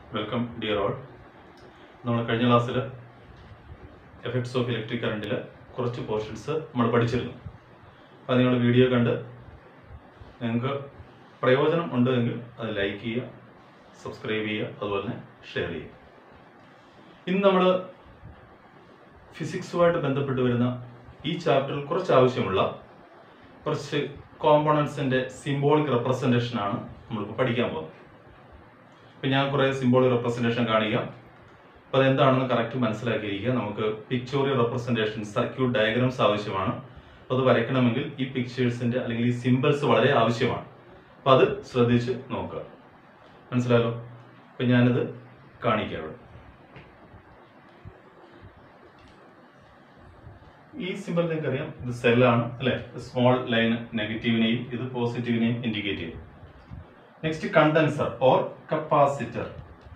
Welcome dear all നമ്മൾ കഴിഞ്ഞ ക്ലാസ്സിൽ എഫക്ട്സ് ഓഫ് ഇലക്ട്രിക് കറണ്ടിൽ കുറച്ച് പോർഷൻസ് നമ്മൾ പഠിച്ചിരുന്നു അപ്പോൾ നിങ്ങൾ വീഡിയോ കണ്ട് നിങ്ങൾക്ക് പ്രയോജനം ഉണ്ടെങ്കിൽ അത് ലൈക്ക് ചെയ്യുക സബ്സ്ക്രൈബ് ചെയ്യുക അതുപോലെ തന്നെ ഷെയർ ചെയ്യുക ഇന്ന് നമ്മൾ ഫിസിക്സുമായിട്ട് ബന്ധപ്പെട്ട് വരുന്ന ഈ ചാപ്റ്ററിൽ കുറച്ച് ആവശ്യമുള്ള കുറച്ച് കോമ്പോണൻസിൻ്റെ സിംബോളിക് റെപ്രസെൻറ്റേഷൻ ആണ് നമ്മളിപ്പോൾ പഠിക്കാൻ പോകുന്നത് ഇപ്പം ഞാൻ കുറേ സിംബോളിക് റെപ്രസെൻറ്റേഷൻ കാണിക്കാം അപ്പോൾ അതെന്താണെന്ന് കറക്റ്റ് മനസ്സിലാക്കിയിരിക്കുക നമുക്ക് പിക്ചോറിയൽ റെപ്രസെൻറ്റേഷൻ സർക്യൂട്ട് ഡയഗ്രാംസ് ആവശ്യമാണ് അപ്പോൾ അത് വരയ്ക്കണമെങ്കിൽ ഈ പിക്ചേഴ്സിൻ്റെ അല്ലെങ്കിൽ ഈ സിമ്പിൾസ് വളരെ ആവശ്യമാണ് അപ്പോൾ അത് ശ്രദ്ധിച്ച് നോക്കുക മനസ്സിലായല്ലോ അപ്പം ഞാനിത് കാണിക്കാം ഇവിടെ ഈ സിമ്പിൾ നിങ്ങൾക്ക് അറിയാം ഇത് സെല്ലാണ് അല്ലെ സ്മോൾ ലൈൻ നെഗറ്റീവിനെയും ഇത് പോസിറ്റീവിനെയും ഇൻഡിക്കേറ്റ് ചെയ്യും next condenser or capacitor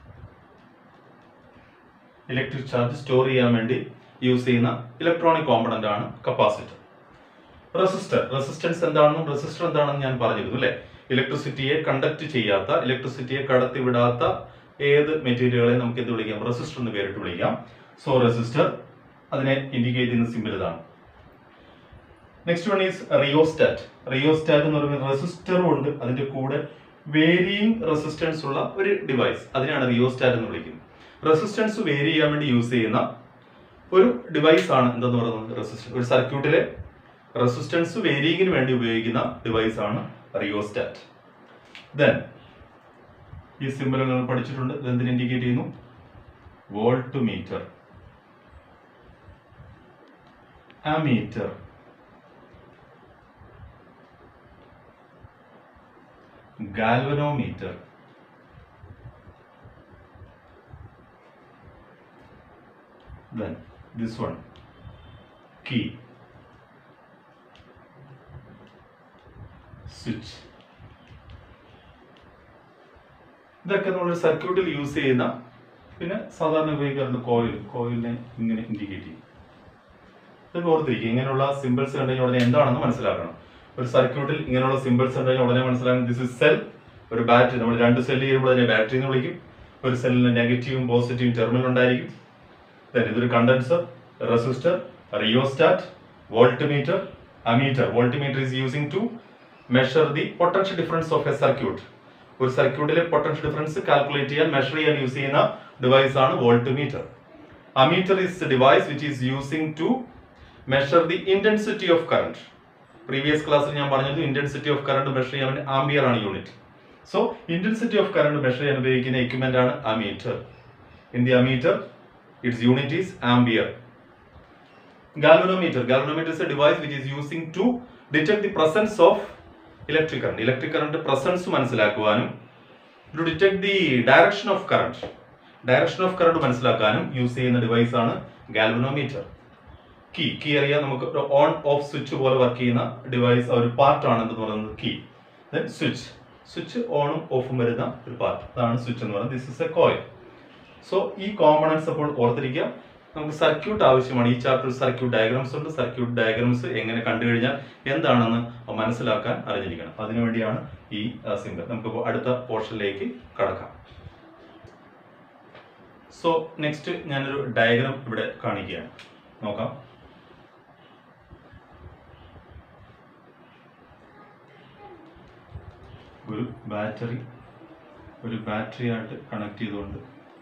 electric charge store ചെയ്യാൻ വേണ്ടി യൂസ് ചെയ്യുന്ന ഇലക്ട്രോണിക് കോമ്പണന്റ് ആണ് കപ്പാസിറ്റർ റെസിസ്റ്റർ റെസിസ്റ്റൻസ് എന്താണെന്നും റെസിസ്റ്റർ എന്താണെന്നും ഞാൻ പറഞ്ഞിരുന്നു അല്ലെ ഇലക്ട്രിസിറ്റിയെ കണ്ടക്ട് ചെയ്യാത്ത ഇലക്ട്രിസിറ്റിയെ കടത്തിവിടാത്ത ഏത് മെറ്റീരിയലുകളെ നമുക്ക് എന്ത് വിളിക്കാം റെസിസ്റ്റർ എന്ന് പേരിട്ട് വിളിക്കാം സോ റെസിസ്റ്റർ അതിനെ ഇൻഡിക്കേറ്റ് ചെയ്യുന്ന സിമ്പിൾ ഇതാണ് next one is rheostat rheostat എന്ന് പറയുന്നത് റെസിസ്റ്ററും ഉണ്ട് അതിന്റെ കൂടെ വേരിയിങ് റെസിസ്റ്റൻസ് ഉള്ള ഒരു ഡിവൈസ് അതിനെയാണ് റിയോസ്റ്റാറ്റ് എന്ന് വിളിക്കുന്നത് റെസിസ്റ്റൻസ് വേരി ചെയ്യാൻ വേണ്ടി യൂസ് ചെയ്യുന്ന ഒരു ഡിവൈസ് ആണ് എന്തെന്ന് പറയുന്നത് റെസിസ്റ്റൻസ് ഒരു സർക്യൂട്ടിലെ റെസിസ്റ്റൻസ് വേരിയിങ്ങിന് വേണ്ടി ഉപയോഗിക്കുന്ന ഡിവൈസ് ആണ് റിയോസ്റ്റാറ്റ് ദെൻ ഈ സിമ്പിൾ നിങ്ങൾ പഠിച്ചിട്ടുണ്ട് ഇത് എന്തിനെ ഇൻഡിക്കേറ്റ് ചെയ്യുന്നു voltmeter ammeter galvanometer then this one key switch ഇതൊക്കെ നമ്മൾ സർക്യൂട്ടിൽ യൂസ് ചെയ്യുന്ന പിന്നെ സാധാരണ ഉപയോഗിക്കാറുണ്ട് കോയിൽ കോയിലിനെ ഇങ്ങനെ ഇൻഡിക്കേറ്റ് ചെയ്യും ഇതൊക്കെ ഓർത്തിരിക്കുക ഇങ്ങനെയുള്ള സിമ്പിൾസ് കണ്ടുകഴിഞ്ഞാൽ ഉടനെ എന്താണെന്ന് മനസ്സിലാക്കണം ഒരു സർക്യൂട്ടിൽ ഇങ്ങനെയുള്ള സിമ്പിൾസ് കണ്ടുകഴിഞ്ഞാൽ ഉടനെ മനസ്സിലാക്കണം ദിസ് ഇസ് സെൽ ഒരു ബാറ്ററി നമ്മൾ രണ്ട് സെല്ല് ചെയ്യുമ്പോൾ അതിനെ ബാറ്ററി എന്ന് വിളിക്കും ഒരു സെല്ലിന് നെഗറ്റീവും പോസിറ്റീവും ടെർമിനൽ ഉണ്ടായിരിക്കും Then ഇതൊരു condenser resistor rheostat voltmeter ammeter voltmeter is using to measure the potential difference of a circuit ഒരു സർക്യൂട്ടിലെ പൊട്ടൻഷ്യൽ ഡിഫറൻസ് കാൽക്കുലേറ്റ് ചെയ്യാൻ മെഷർ ചെയ്യാൻ യൂസ് ചെയ്യുന്ന ഡിവൈസ് ആണ് voltmeter ammeter is device which is using to measure the intensity of current previous ക്ലാസ്സിൽ ഞാൻ പറഞ്ഞത് intensity of current measure ചെയ്യാൻ വേണ്ടി ആംബിയർ ആണ് unit so intensity of current measure ചെയ്യാൻ ഉപയോഗിക്കുന്ന എക്യുപ്മെന്റ് ആണ് ammeter in the ammeter its unit is ampere galvanometer galvanometer is a device which is using to detect the presence of electric current electric current presence മനസ്സിലാക്കുവാനും to detect the direction of current direction of current മനസ്സിലാക്കാനും use ചെയ്യുന്ന device ആണ് galvanometer key key അറിയാം നമുക്ക് ഒരു on off switch പോലെ work ചെയ്യുന്ന device ഒരു പാർട്ട് ആണ് എന്ന് പറയുന്നത് കീ ദെൻ സ്വിച്ച് സ്വിച്ച് ഓണും ഓഫും വരുന്ന ഒരു പാർട്ട് അതാണ് സ്വിച്ച് എന്ന് പറയുന്നത് this is a coil so ഈ കോമ്പണൻസ് അപ്പോൾ ഓർത്തിരിക്കുക നമുക്ക് സർക്യൂട്ട് ആവശ്യമാണ് ഈ ചാപ്റ്റർ സർക്യൂട്ട് ഡയഗ്രാംസ് ഉണ്ട് സർക്യൂട്ട് ഡയഗ്രാംസ് എങ്ങനെ കണ്ടു കഴിഞ്ഞാൽ എന്താണെന്ന് മനസ്സിലാക്കാൻ അറിഞ്ഞിരിക്കണം അതിനുവേണ്ടിയാണ് ഈ സിംഗർ നമുക്കിപ്പോൾ അടുത്ത പോർഷനിലേക്ക് കടക്കാം സോ നെക്സ്റ്റ് ഞാനൊരു ഡയഗ്രാം ഇവിടെ കാണിക്കുകയാണ് നോക്കാം ഒരു ബാറ്ററി ഒരു ബാറ്ററി ആയിട്ട് കണക്ട് ചെയ്തുകൊണ്ട്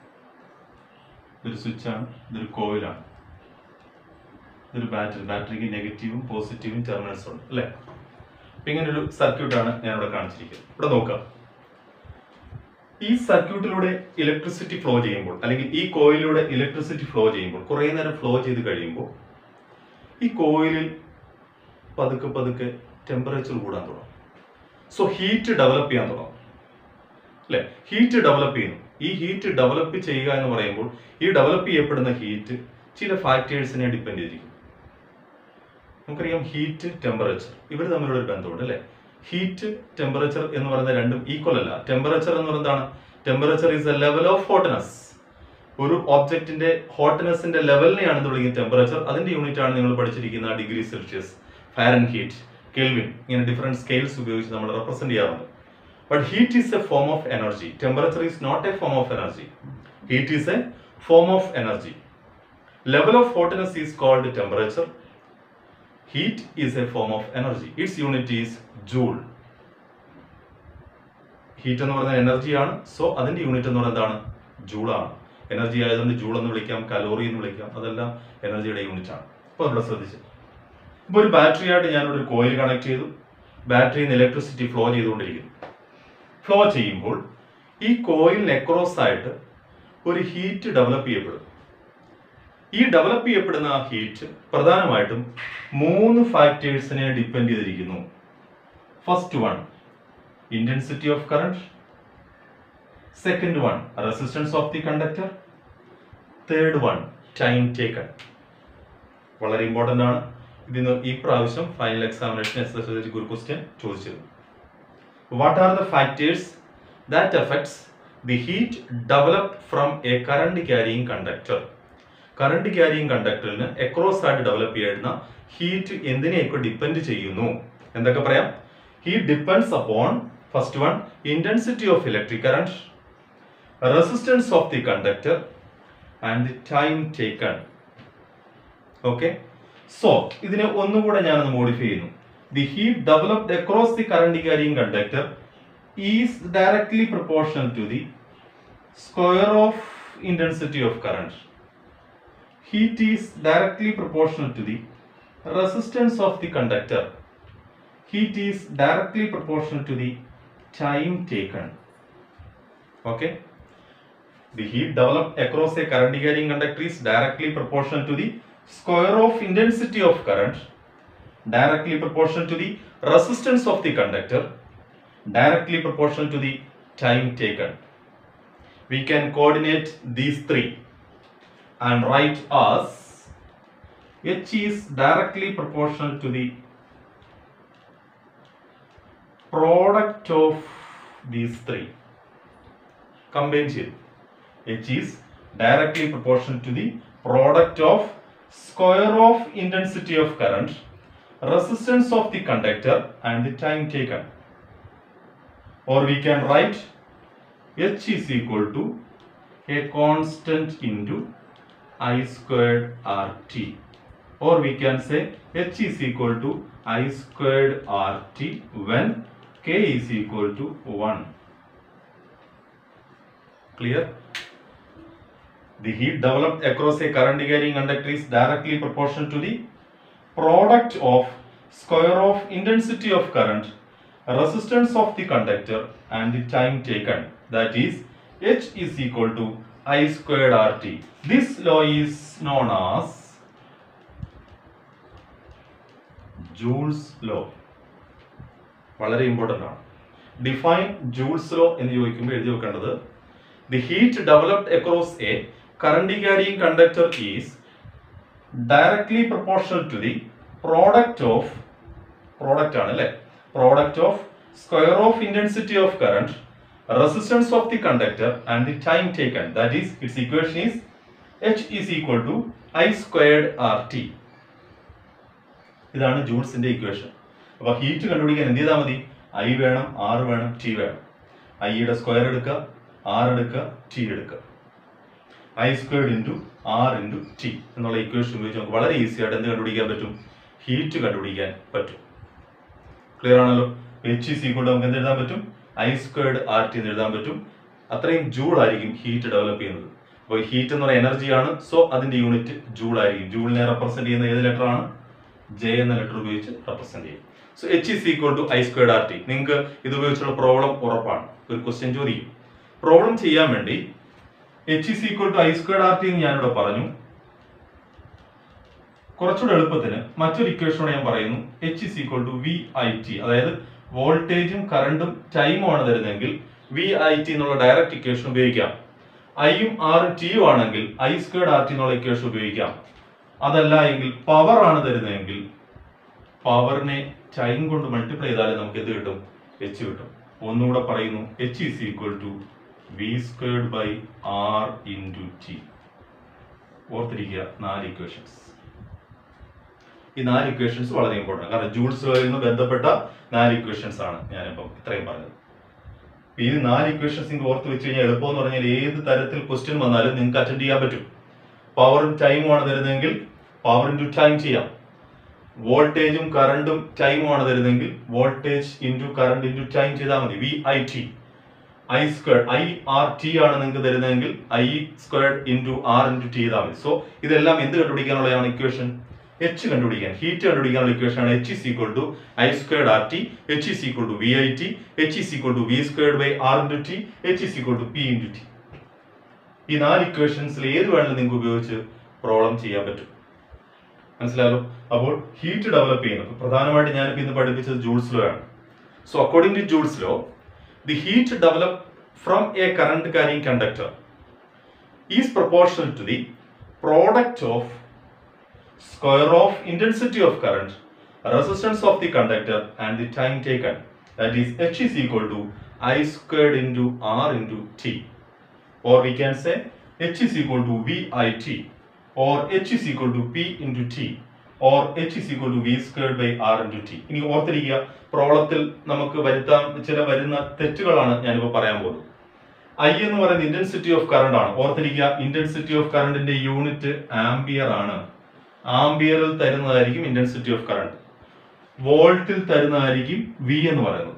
ഇതൊരു സ്വിച്ചാണ് ഇതൊരു കോയിലാണ് ഇതൊരു ബാറ്ററി ബാറ്ററിക്ക് നെഗറ്റീവും പോസിറ്റീവും ടെർമിനൽസ് ഉണ്ട് അല്ലേ അപ്പൊ ഇങ്ങനെ ഒരു സർക്യൂട്ടാണ് ഞാൻ ഇവിടെ കാണിച്ചിരിക്കുന്നത് ഇവിടെ നോക്കാം ഈ സർക്യൂട്ടിലൂടെ ഇലക്ട്രിസിറ്റി ഫ്ലോ ചെയ്യുമ്പോൾ അല്ലെങ്കിൽ ഈ കോയിലൂടെ ഇലക്ട്രിസിറ്റി ഫ്ലോ ചെയ്യുമ്പോൾ കുറേ നേരം ഫ്ലോ ചെയ്ത് കഴിയുമ്പോൾ ഈ കോയിലിൽ പതുക്കെ പതുക്കെ ടെമ്പറേച്ചർ കൂടാൻ തുടങ്ങും സോ ഹീറ്റ് ഡെവലപ്പ് ചെയ്യാൻ തുടങ്ങും അല്ലെ ഹീറ്റ് ഡെവലപ്പ് ചെയ്യുന്നു ഈ ഹീറ്റ് ഡെവലപ്പ് ചെയ്യുക എന്ന് പറയുമ്പോൾ ഈ ഡെവലപ്പ് ചെയ്യപ്പെടുന്ന ഹീറ്റ് ചില ഫാക്ടേഴ്സിനെ ഡിപ്പെൻഡ് ചെയ്തിരിക്കും നമുക്കറിയാം ഹീറ്റ് ടെമ്പറേച്ചർ ഇവർ തമ്മിലുള്ള ഒരു ബന്ധമുണ്ട് അല്ലെ ഹീറ്റ് ടെമ്പറേച്ചർ എന്ന് പറയുന്നത് രണ്ടും ഈക്വൽ അല്ല ടെമ്പറേച്ചർ എന്ന് പറയുന്നതാണ് temperature is a level of hotness ഒരു ഓബ്ജക്റ്റിന്റെ ഹോട്ട്നെസിന്റെ ലെവലിനെയാണ് എന്ത് വിളിക്കുന്നത് ടെമ്പറേച്ചർ അതിന്റെ യൂണിറ്റ് ആണ് നിങ്ങൾ പഠിച്ചിരിക്കുന്ന degree Celsius Fahrenheit kelvin ഇങ്ങനെ ഡിഫറെന്റ് സ്കെയിൽസ് ഉപയോഗിച്ച് നമ്മൾ റെപ്രസെന്റ് ചെയ്യാറുണ്ട് But heat is a form of energy. Temperature is not a form of energy. Heat is a form of energy. Level of hotness is called temperature. Heat is a form of energy. Its unit is joule. Heat എന്ന് പറയുന്നത് എനർജിയാണ് so അതിന്റെ unit എന്ന് പറയുന്നത് എന്താണ് ജൂളാണ് energy ആയതുകൊണ്ട് joule എന്ന് വിളിക്കാം കലോറി എന്ന് വിളിക്കാം അതെല്ലാം എനർജിയുടെ യൂണിറ്റ് ആണ് അപ്പോൾ നമ്മൾ ശ്രദ്ധിച്ച് ഇപ്പോൾ ഒരു ബാറ്ററി ആയിട്ട് ഞാനിവിടെ ഒരു കോയിൽ കണക്ട് ചെയ്തു ബാറ്ററിയിൽ നിന്ന് ഇലക്ട്രിസിറ്റി ഫ്ലോ ചെയ്തുകൊണ്ടിരിക്കുന്നു ഫ്ലോ ചെയ്യുമ്പോൾ ഈ കോയിലിന് എക്രോസ് ആയിട്ട് ഒരു ഹീറ്റ് ഡെവലപ്പ് ചെയ്യപ്പെടും ഈ ഡെവലപ്പ് ചെയ്യപ്പെടുന്ന ആ ഹീറ്റ് പ്രധാനമായിട്ടും മൂന്ന് ഫാക്ടേഴ്സിനെ ഡിപ്പെൻഡ് ചെയ്തിരിക്കുന്നു first one intensity of current second one resistance of the conductor third one time taken വളരെ ഇമ്പോർട്ടൻ്റ് ആണ് ഇതിന് ഈ പ്രാവശ്യം final examination S S L ഒരു ക്വസ്റ്റ്യൻ ചോദിച്ചിരുന്നു what are the factors that effects the heat developed from a current carrying conductor current carrying കണ്ടക്ടറിന് across ആയിട്ട് develop ചെയ്യുന്ന ഹീറ്റ് എന്തിനെയൊക്കെ ഡിപ്പെൻഡ് ചെയ്യുന്നു എന്തൊക്കെ പറയാം heat depends upon first one intensity of electric current resistance of the conductor and the time taken okay so ഇതിനെ ഒന്നുകൂടെ ഞാനൊന്ന് മോഡിഫൈ ചെയ്യുന്നു the heat developed across the current carrying conductor is directly proportional to the square of intensity of current. Heat is directly proportional to the resistance of the conductor. Heat is directly proportional to the time taken. Okay. The heat developed across a current carrying conductor is directly proportional to the square of intensity of current, directly proportional to the resistance of the conductor, directly proportional to the time taken. We can coordinate these three and write as H is directly proportional to the product of these three. Combine here. H is directly proportional to the product of square of intensity of current, resistance of the conductor and the time taken. Or we can write H is equal to a constant into I squared RT. Or we can say H is equal to I squared RT when K is equal to 1. Clear? The heat developed across a current carrying conductor is directly proportional to the product of square of intensity of current, resistance of the conductor and the time taken. That is H is equal to I squared RT. This law is known as Joule's law. വളരെ important ആണ് define Joule's law എന്ന് ചോദിക്കുമ്പോൾ എഴുതി വെക്കേണ്ടത് the heat developed across a current carrying conductor is directly proportional to the product of product ആണ് അല്ലേ product of square of intensity of current resistance of the conductor and the time taken. That is, its equation is H is equal to I squared RT. ഇതാണ് ജൂൾസിന്റെ equation അപ്പൊ heat കണ്ടുപിടിക്കാൻ എന്ത് ചെയ്താൽ മതി I വേണം R വേണം T വേണം ഐയുടെ സ്ക്വയർ എടുക്കുക ആർ എടുക്കുക ടി എടുക്കുക I squared into R into T എന്നുള്ള ഇക്വേഷൻ ഉപയോഗിച്ച് നമുക്ക് വളരെ ഈസി ആയിട്ട് എന്ത് കണ്ടുപിടിക്കാൻ പറ്റും ഹീറ്റ് കണ്ടുപിടിക്കാൻ പറ്റും ക്ലിയർ ആണല്ലോ എച്ച് ഇസ് ഈക്വൾ നമുക്ക് എന്ത് എഴുതാൻ പറ്റും ഐ സ്ക്വയർഡ് ആർ ടി എന്ന് എഴുതാൻ പറ്റും അത്രയും ജൂൾ ആയിരിക്കും ഹീറ്റ് ഡെവലപ്പ് ചെയ്യുന്നത് അപ്പോൾ ഹീറ്റ് എന്ന് പറയുന്ന എനർജിയാണ് സോ അതിന്റെ യൂണിറ്റ് ജൂൾ ആയിരിക്കും ജൂളിനെ റെപ്രസെന്റ് ചെയ്യുന്ന ഏത് ലെറ്റർ ആണ് ജെ എന്ന ലെറ്റർ ഉപയോഗിച്ച് റെപ്രസെന്റ് ചെയ്യും so H is equal to I squared R T നിങ്ങൾക്ക് ഇത് ഉപയോഗിച്ചുള്ള പ്രോബ്ലം ഉറപ്പാണ് ഒരു ക്വസ്റ്റ്യൻ ചോദിക്കും പ്രോബ്ലം ചെയ്യാൻ വേണ്ടി H is equal to I squared R T എന്ന് ഞാനിവിടെ പറഞ്ഞു കുറച്ചുകൂടെ എളുപ്പത്തിന് മറ്റൊരു ഇക്വേഷനോട് ഞാൻ പറയുന്നു H is equal to V I T അതായത് വോൾട്ടേജും കറണ്ടും ടൈമും ആണ് തരുന്നതെങ്കിൽ വി ഐ ടി എന്നുള്ള ഡയറക്റ്റ് ഇക്വേഷൻ ഉപയോഗിക്കാം ഐയും ആറും ടിയും ആണെങ്കിൽ ഐ സ്ക്വയർഡ് ആർ ടി എന്നുള്ള ഇക്വേഷൻ ഉപയോഗിക്കാം അതല്ല എങ്കിൽ പവർ ആണ് തരുന്നതെങ്കിൽ പവറിനെ ടൈം കൊണ്ട് മൾട്ടിപ്ലൈ ചെയ്താലേ നമുക്ക് എന്ത് കിട്ടും എച്ച് കിട്ടും ഒന്നുകൂടെ പറയുന്നു H is equal to V squared by R into T ഓർത്തിരിക്കുക നാല് ഇക്വേഷൻസ് ഈ നാല് ഇക്വേഷൻസ് വളരെ ഇമ്പോർട്ടൻ്റ് കാരണം ജൂൾസ് ലോയിൽ നിന്ന് ബന്ധപ്പെട്ട നാല് ഇക്വേഷൻസ് ആണ് ഞാനിപ്പം ഇത്രയും പറഞ്ഞത് ഈ നാല് ഇക്വേഷൻസ് നിങ്ങൾക്ക് ഓർത്ത് വെച്ച് കഴിഞ്ഞാൽ എളുപ്പം എന്ന് പറഞ്ഞാൽ ഏത് തരത്തിൽ ക്വസ്റ്റ്യൻ വന്നാലും നിങ്ങൾക്ക് അറ്റൻഡ് ചെയ്യാൻ പറ്റും പവറും ടൈമും ആണ് തരുന്നതെങ്കിൽ പവർ ഇൻറ്റു ടൈം ചെയ്യാം വോൾട്ടേജും കറണ്ടും ടൈമും ആണ് തരുന്നതെങ്കിൽ voltage into current into time ചെയ്താൽ മതി V I T I square I R T ആണ് നിങ്ങൾക്ക് തരുന്നതെങ്കിൽ I square into R into T ചെയ്താൽ മതി സോ ഇതെല്ലാം എന്ത് കണ്ടുപിടിക്കാനുള്ളതാണ് ഇക്വേഷൻ എച്ച് കണ്ടുപിടിക്കാൻ ഹീറ്റ് കണ്ടുപിടിക്കാനുള്ള ഇക്വേഷൻ ആണ് H is equal to I squared R T H is equal to V I T H is equal to V squared by R into T H is equal to P into T ഈ നാല് ഇക്വേഷൻസിൽ ഏത് വേണമെങ്കിലും നിങ്ങൾക്ക് ഉപയോഗിച്ച് problem ചെയ്യാൻ പറ്റും മനസ്സിലായല്ലോ അപ്പോൾ ഹീറ്റ് ഡെവലപ്പ് ചെയ്യുന്നത് പ്രധാനമായിട്ട് ഞാനിപ്പോൾ ഇന്ന് പഠിപ്പിച്ചത് ജൂൾസ് ലോ ആണ് so according to Joule's law the heat develop from a current carrying conductor is proportional to the product of square of intensity of current, resistance of the conductor and the time taken. That is H is equal to I squared into R into T. Or we can say H is equal to VIT or H is equal to P into T or H is equal to V squared by R into T. ഇനി ഓർത്തിരിക്കുക പ്രോബ്ലത്തിൽ നമുക്ക് വരുത്താൻ ചില വരുന്ന തെറ്റുകളാണ് ഞാനിപ്പോൾ പറയാൻ പോകുന്നത് I എന്ന് പറയുന്നത് ഇന്റൻസിറ്റി ഓഫ് കറണ്ട് ആണ് ഓർത്തിരിക്കുക ഇന്റൻസിറ്റി ഓഫ് കറണ്ടിന്റെ യൂണിറ്റ് ആംബിയർ ആണ് ആംബിയറിൽ തരുന്നതായിരിക്കും ഇന്റൻസിറ്റി ഓഫ് കറണ്ട് വോൾട്ടിൽ തരുന്നതായിരിക്കും വി എന്ന് പറയുന്നത്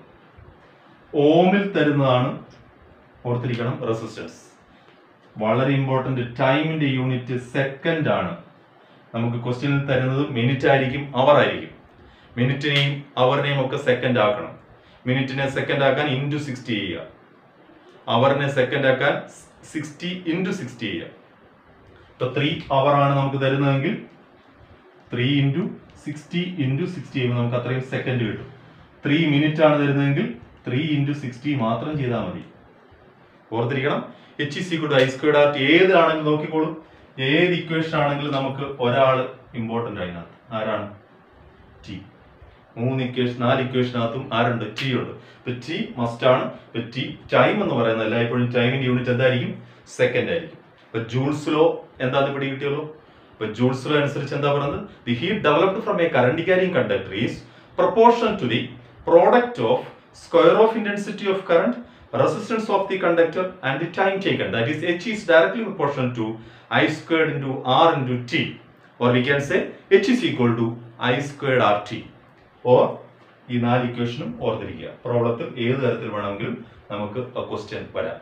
ഓമിൽ തരുന്നതാണ് ഓർത്തിരിക്കണം റെസിസ്റ്റൻസ് വളരെ ഇമ്പോർട്ടന്റ് ടൈമിന്റെ യൂണിറ്റ് സെക്കൻഡ് ആണ് നമുക്ക് ക്വസ്റ്റ്യനിൽ തരുന്നത് മിനിറ്റ് ആയിരിക്കും അവർ ആയിരിക്കും മിനിറ്റിനെയും അവറിനെയും ഒക്കെ സെക്കൻഡ് ആക്കണം മിനിറ്റിനെ സെക്കൻഡ് ആക്കാൻ ഇൻറ്റു സിക്സ്റ്റി ചെയ്യുക അവറിനെ സെക്കൻഡ് ആക്കാൻ സിക്സ്റ്റി ഇൻറ്റു സിക്സ്റ്റി ചെയ്യുക ഇപ്പൊ ത്രീ അവർ ആണ് നമുക്ക് തരുന്നതെങ്കിൽ three into sixty into sixty ചെയ്യുമ്പോൾ നമുക്ക് അത്രയും സെക്കൻഡ് കിട്ടും ത്രീ മിനിറ്റ് ആണ് തരുന്നതെങ്കിൽ ത്രീ ഇൻറ്റു സിക്സ്റ്റി മാത്രം ചെയ്താൽ മതി ഓർത്തിരിക്കണം H is equal to I squared R T ഏതാണെങ്കിലും നോക്കിക്കോളൂ ഏത് ഇക്വേഷൻ ആണെങ്കിലും നമുക്ക് ഒരാൾ ഇമ്പോർട്ടന്റ് അതിനകത്ത് ആരാണ് ടി മൂന്ന് ഇക്വേഷൻ നാല് ഇക്വേഷനകത്തും ആരുണ്ട് ടി ഉണ്ട് ഇപ്പൊ ടി മസ്റ്റ് ആണ് ഇപ്പൊ ടി ടൈം എന്ന് പറയുന്നത് എല്ലായ്പ്പോഴും ടൈമിന്റെ യൂണിറ്റ് എന്തായിരിക്കും സെക്കൻഡ് ആയിരിക്കും ഇപ്പൊ ജൂൾസ് ലോ എന്താന്ന് പിടി കിട്ടിയല്ലോ ഇപ്പൊ ജൂൾസ് ലോ അനുസരിച്ച് എന്താ പറയുന്നത് the heat developed from a current carrying conductor is proportion to the product of square of intensity of current resistance of the conductor and the time taken that is h is directly proportional to i squared into r into t or we can say h is equal to i squared rt or ഈ നാല് ഇക്വേഷനും ഓർത്തിരിക്കുക പ്രോബ്ലത്തിൽ ഏത് തരത്തിൽ വേണമെങ്കിലും നമുക്ക് a question വരാം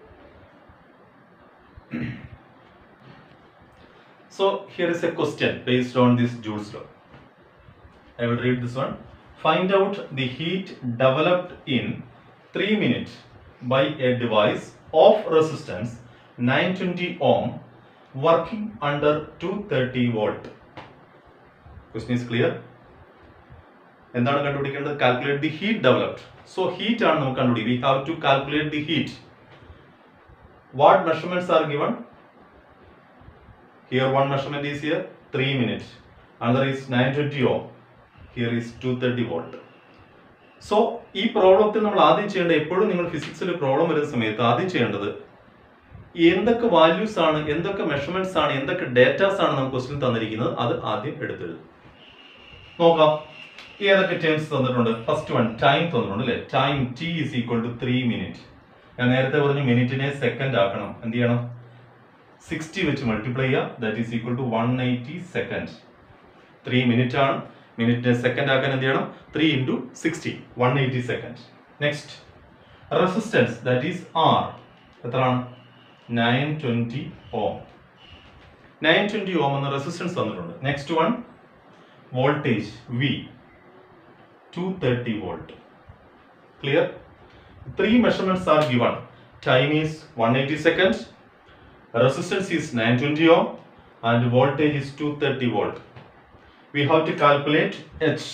so here is a question based on this Joule's law I will read this one find out the heat developed in 3 minutes by a device of resistance 920 ohm working under 230 volt. Question is clear? എന്താണ് കണ്ടുപിടിക്കേണ്ടത് calculate the heat developed so heat ആണ് നമുക്ക് കണ്ടുപിടിക്കുക we have to calculate the heat what measurements are given here one measurement is here three minute another is nine twenty ohm here is two thirty volt so ഈ പ്രോബ്ലത്തിൽ നമ്മൾ ആദ്യം ചെയ്യേണ്ടത് എപ്പോഴും നിങ്ങൾ ഫിസിക്സിൽ പ്രോബ്ലം വരുന്ന സമയത്ത് ആദ്യം ചെയ്യേണ്ടത് എന്തൊക്കെ വാല്യൂസ് ആണ് എന്തൊക്കെ മെഷർമെന്റ്സ് ആണ് എന്തൊക്കെ ഡേറ്റാസ് ആണ് നമുക്ക് ക്വസ്റ്റ്യൻ തന്നിരിക്കുന്നത് അത് ആദ്യം എടുത്തെഴുതും നോക്കാം ഏതൊക്കെ ടേംസ് തന്നിട്ടുണ്ട് ഫസ്റ്റ് വൺ ടൈം തന്നിട്ടുണ്ട് അല്ലേ time T is equal to three minute ഞാൻ നേരത്തെ പറഞ്ഞു മിനിറ്റിനെ സെക്കൻഡ് ആക്കണം എന്ത് ചെയ്യണം സിക്സ്റ്റി വെച്ച് മൾട്ടിപ്ലൈ ചെയ്യുക that is equal to one eighty second three minute ആണ് മിനിറ്റിനെ സെക്കൻഡ് ആക്കാൻ എന്ത് ചെയ്യണം three into sixty one eighty second next resistance that is R എത്രയാണ് nine twenty ohm nine twenty ohm എന്ന റെസിസ്റ്റൻസ് തന്നിട്ടുണ്ട് next one voltage V two thirty volt clear three measurements are given time is one eighty second resistance is nine twenty ohm and voltage is two thirty volt we have to calculate h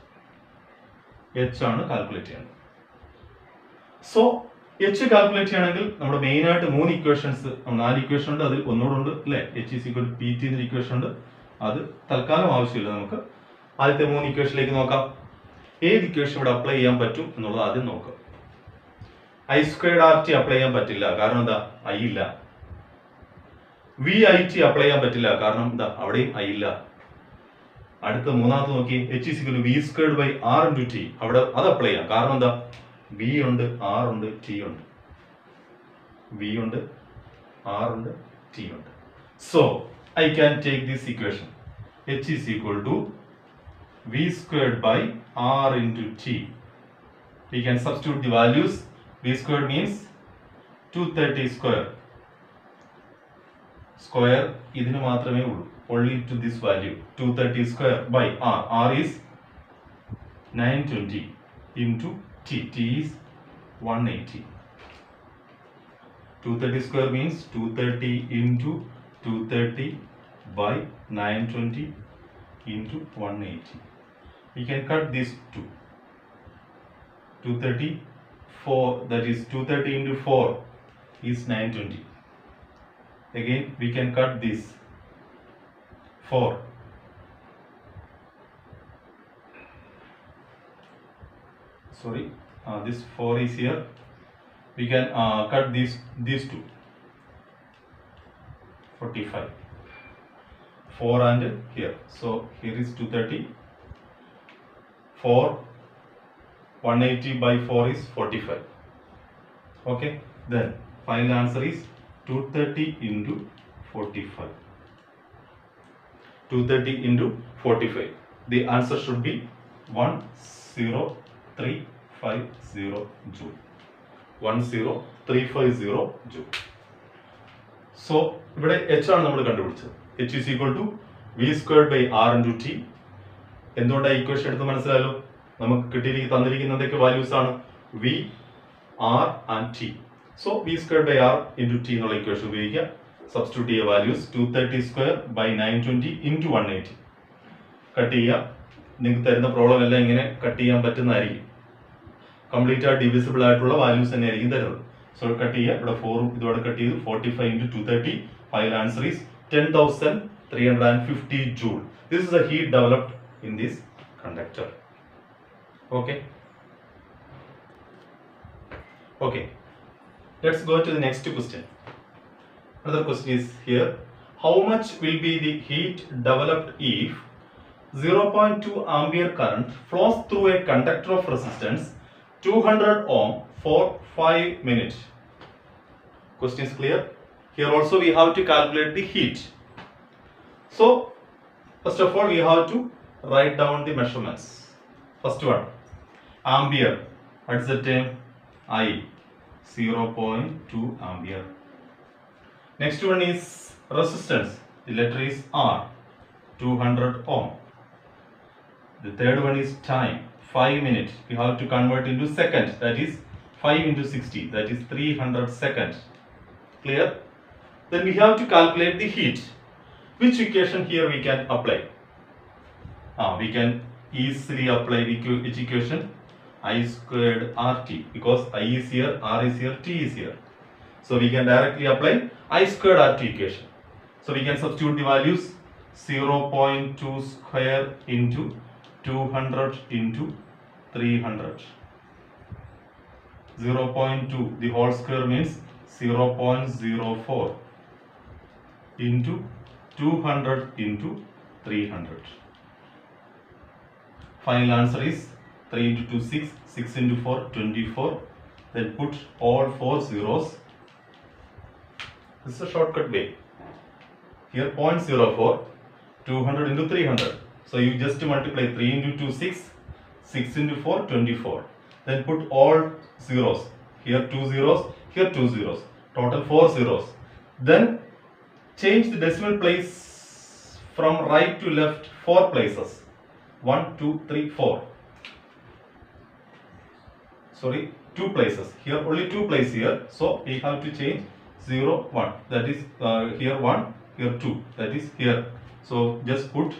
h ആണ് calculate ചെയ്യുന്നത് so H calculate ചെയ്യണമെങ്കിൽ നമ്മുടെ main ആയിട്ട് മൂന്ന് equations നാല് equation ഉണ്ട് അതിൽ ഒന്നുകൂടെ ഉണ്ട് അല്ലെ H is equal P T എന്നൊരു ഇക്വേഷൻ ഉണ്ട് അത് തൽക്കാലം ആവശ്യമില്ല നമുക്ക് ആദ്യത്തെ മൂന്ന് ഇക്വേഷനിലേക്ക് നോക്കാം ഏത് ഇക്വേഷൻ ഇവിടെ അപ്ലൈ ചെയ്യാൻ പറ്റും എന്നുള്ളത് ആദ്യം നോക്കാം I squared R T apply ചെയ്യാൻ പറ്റില്ല കാരണം എന്താ ഐ ഇല്ല വി ഐ ടി അപ്ലൈ ചെയ്യാൻ പറ്റില്ല കാരണം എന്താ അവിടെയും ഐ ഇല്ല അടുത്ത മൂന്നാമത്തെ നോക്കി H is equal V squared by R into T അവിടെ അത് അപ്ലൈ ചെയ്യാം കാരണം എന്താ വി ഉണ്ട് ആർ ഉണ്ട് ടി ഉണ്ട് വി ഉണ്ട് ആർ ഉണ്ട് ടി ഉണ്ട് so I can take this equation H is equal to V squared by R into T we can substitute the values v squared means 230 square square ഇതിന് മാത്രമേ ഉള്ളൂ only to this value 230 square by r r is 920 into t t is 180 230 square means 230 into 230 by 920 into 180 we can cut these two 230 4 that is 230 into 4 is 920 again we can cut this 4 sorry uh, this 4 is here we can uh, cut these these two 45 4 and here so here is 230 4 180 by 4 is 45 okay then final answer is 230 into 45 230 into 45 the answer should be 10350 joule 10350 joule so ഇവിടെ H ആണ് നമ്മൾ കണ്ടുപിടിച്ചത് H is equal to V squared by R into T എന്തുകൊണ്ടാണ് equation എടുത്ത് മനസ്സിലായല്ലോ നമുക്ക് കിട്ടിയിരിക്കുന്ന തന്നിരിക്കുന്ന എന്തൊക്കെ വാല്യൂസ് ആണ് V R and T so V square by R into T എന്നുള്ള ഇക്വേഷൻ ഉപയോഗിക്കുക സബ്സ്റ്റിറ്റ്യൂട്ട് ചെയ്യുക values two thirty square by nine twenty into one eighty cut ചെയ്യുക നിങ്ങൾക്ക് തരുന്ന പ്രോബ്ലം എല്ലാം ഇങ്ങനെ കട്ട് ചെയ്യാൻ പറ്റുന്നതായിരിക്കും കംപ്ലീറ്റ് ആയിട്ട് ഡിവിസിബിൾ ആയിട്ടുള്ള വാല്യൂസ് തന്നെ ആയിരിക്കും തരുന്നത് സോ കട്ട് ചെയ്യുക ഇവിടെ ഫോറും ഇതോടെ കട്ട് ചെയ്ത് forty five into two thirty final answer is ten thousand three hundred and fifty joule this is a heat developed in this conductor okay okay let's go to the next question another question is here how much will be the heat developed if 0.2 ampere current flows through a conductor of resistance 200 ohm for 5 minutes question is clear here also we have to calculate the heat so first of all we have to write down the measurements first one ampere what is the term i 0.2 ampere next one is resistance the letter is r 200 ohm the third one is time 5 minutes we have to convert into second that is 5 into 60 that is 300 seconds clear then we have to calculate the heat which equation here we can apply ah we can easily apply equ- which equation i squared rt because i is here r is here t is here so we can directly apply i squared rt equation so we can substitute the values 0.2 square into 200 into 300 0.2 the whole square means 0.04 into 200 into 300 Final answer is 3 into 2, 6, 6 into 4, 24. Then put all four zeros. This is a shortcut way. Here 0.04, 200 into 300. So you just multiply 3 into 2, 6, 6 into 4, 24. Then put all zeros. Here 2 zeros, here 2 zeros. Total 4 zeros. Then change the decimal place from right to left 4 places. 1, 2, 3, 4. Sorry, 2 places. Here only 2 places here. So we have to change 0, 1. That is uh, here 1, here 2. That is here. So just put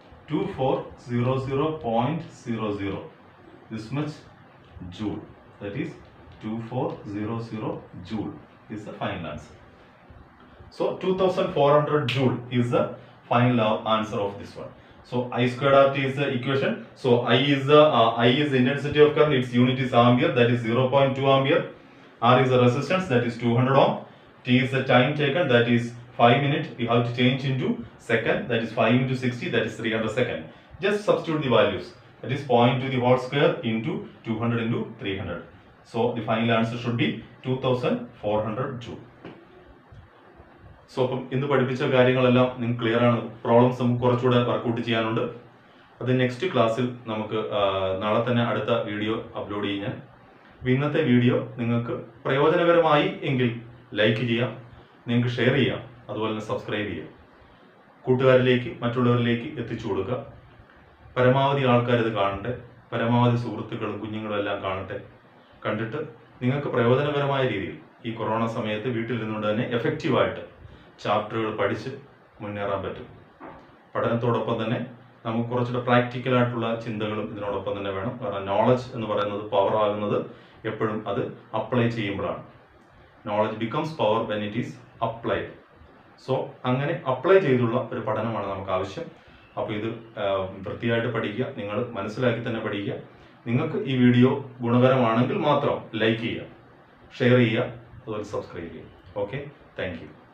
2400.00. This much joule. That is 2400 joule is the final answer. So 2400 joule is the final uh, answer of this one. So I squared RT is the equation. So I is the uh, I is the intensity of current. Its unit is ampere. That is 0.2 ampere. R is the resistance. That is 200 ohm. T is the time taken. That is 5 minutes. We have to change into second. That is 5 into 60. That is 300 second. Just substitute the values. That is 0.2 the whole square into 200 into 300. So the final answer should be two thousand four hundred joule so അപ്പം ഇന്ന് പഠിപ്പിച്ച കാര്യങ്ങളെല്ലാം നിങ്ങൾക്ക് clear ആണ് problems നമുക്ക് കുറച്ചുകൂടെ workout ചെയ്യാനുണ്ട് അത് നെക്സ്റ്റ് ക്ലാസ്സിൽ നമുക്ക് ആ, നാളെ തന്നെ അടുത്ത വീഡിയോ അപ്ലോഡ് ചെയ്യാൻ അപ്പോൾ ഇന്നത്തെ വീഡിയോ നിങ്ങൾക്ക് പ്രയോജനകരമായി എങ്കിൽ ലൈക്ക് ചെയ്യാം നിങ്ങൾക്ക് ഷെയർ ചെയ്യാം അതുപോലെ തന്നെ സബ്സ്ക്രൈബ് ചെയ്യാം കൂട്ടുകാരിലേക്ക് മറ്റുള്ളവരിലേക്ക് എത്തിച്ചു കൊടുക്കുക പരമാവധി ആൾക്കാർ ഇത് കാണട്ടെ പരമാവധി സുഹൃത്തുക്കളും കുഞ്ഞുങ്ങളും എല്ലാം കാണട്ടെ കണ്ടിട്ട് നിങ്ങൾക്ക് പ്രയോജനകരമായ രീതിയിൽ ഈ കൊറോണ സമയത്ത് വീട്ടിൽ നിന്നുകൊണ്ട് തന്നെ എഫക്റ്റീവായിട്ട് ചാപ്റ്ററുകൾ പഠിച്ച് മുന്നേറാൻ പറ്റും പഠനത്തോടൊപ്പം തന്നെ നമുക്ക് കുറച്ചുകൂടെ പ്രാക്ടിക്കൽ ആയിട്ടുള്ള ചിന്തകളും ഇതിനോടൊപ്പം തന്നെ വേണം കാരണം നോളജ് എന്ന് പറയുന്നത് പവർ ആകുന്നത് എപ്പോഴും അത് അപ്ലൈ ചെയ്യുമ്പോഴാണ് knowledge becomes power when it is applied so അങ്ങനെ അപ്ലൈ ചെയ്തുള്ള ഒരു പഠനമാണ് നമുക്ക് ആവശ്യം അപ്പോൾ ഇത് ആ, വൃത്തിയായിട്ട് പഠിക്കുക നിങ്ങൾ മനസ്സിലാക്കി തന്നെ പഠിക്കുക നിങ്ങൾക്ക് ഈ വീഡിയോ ഗുണകരമാണെങ്കിൽ മാത്രം ലൈക്ക് ചെയ്യുക ഷെയർ ചെയ്യുക അതുപോലെ സബ്സ്ക്രൈബ് ചെയ്യുക ഓക്കെ താങ്ക് യു